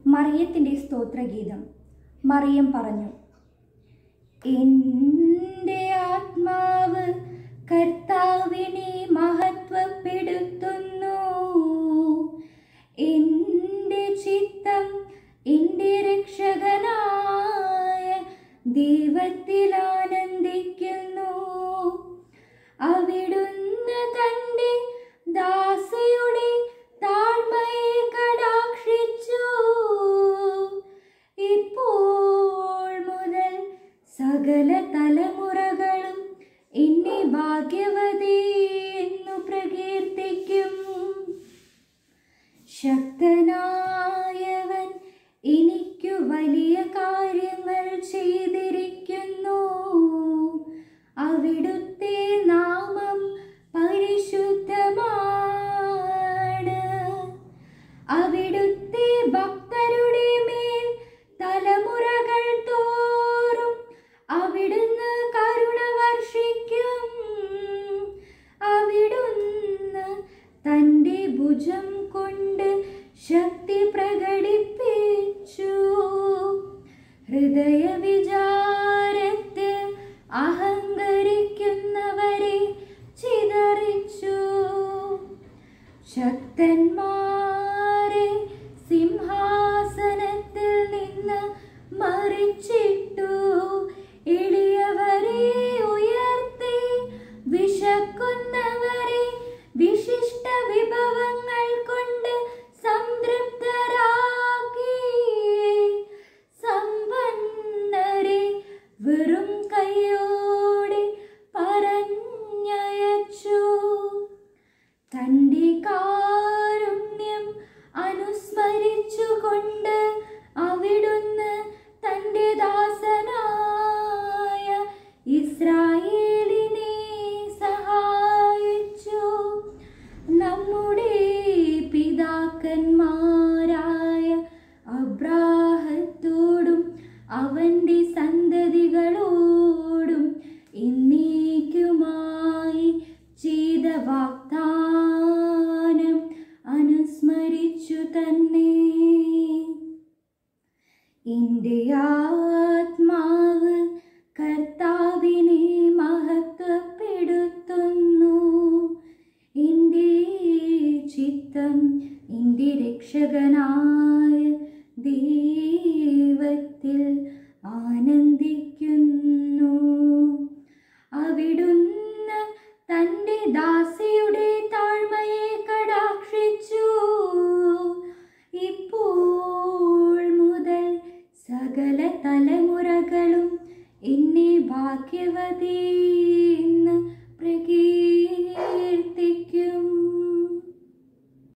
മറിയത്തിൻ്റെ സ്തോത്രഗീതം മറിയം പറഞ്ഞു എൻ്റെ ആത്മാവ് കർത്താവിനെ മഹത്വപ്പെടുത്തുന്നു എൻ്റെ ചിത്തം എൻ്റെ രക്ഷകനായ ദൈവത്തിൽ ആനന്ദിക്കുന്നു അവിടുന്ന് തൻ്റെ ദാസയുടെ താഴ്മയെ കടാക്ഷിച്ചു ഇപ്പോൾ മുതൽ സകല തലമുറകളും എന്നെ ഭാഗ്യവതി എന്നു പ്രകീർത്തിക്കും ശക്തനായവൻ എനിക്കു വലിയ കാര്യങ്ങൾ ചെയ്തിരിക്കുന്നു അവിടുത്തെ നാമം പരിശുദ്ധമാണ് അവിടുത്തെ ഭക്തരുടെ മേൽ തലമുറകൾ തോറും അവിടുന്ന് കരുണ വർഷിക്കും അവിടുന്ന് തൻ്റെ ഭുജം കൊണ്ട് ശക്തി പ്രകടിപ്പിച്ചു ഹൃദയ വിചാരത്തിൽ അഹങ്കരിക്കുന്നവരെ ചിതറിച്ചു ശക്തന്മാരെ സിംഹാസനത്തിൽ നിന്ന് മറിച്ചിട്ടു എളിയവരെ ഉയർത്തി വിശക്കുന്നവരെ വിശിഷ്ട വിഭവങ്ങൾ കൊണ്ട് സംതൃപ്തരാക്കി സമ്പന്നരെ വെറും കൈയോടെ പറഞ്ഞയച്ചു തൻ്റെ കാരുണ്യം അനുസ്മരിച്ചുകൊണ്ട് അവിടുന്ന് തൻ്റെ ദാസനായ ഇസ്രായേലിനെ സഹായിച്ചു നമ്മുടെ പിതാക്കന്മാരായ അബ്രാഹത്തോടും അവൻ്റെ സന്തതികളോടും എന്നേക്കുമായി ചെയ്ത വാഗ്ദാനം അനുസ്മരിച്ചു തന്നെ എൻ്റെ ആത്മാവ് കർത്താവിനെ മഹത്വപ്പെടുത്തുന്നു എൻ്റെ ചിത്തം എൻ്റെ രക്ഷകനായ ദൈവത്തിൽ ആനന്ദിക്കുന്നു അവിടുന്ന് തൻ്റെ ദാസിയുടെ താഴ്മയെ കടാക്ഷിച്ചു ഇപ്പോൾ മുതൽ സകല തലമുറകളും എന്നെ ഭാഗ്യവതി എന്ന് പ്രകീർത്തിക്കും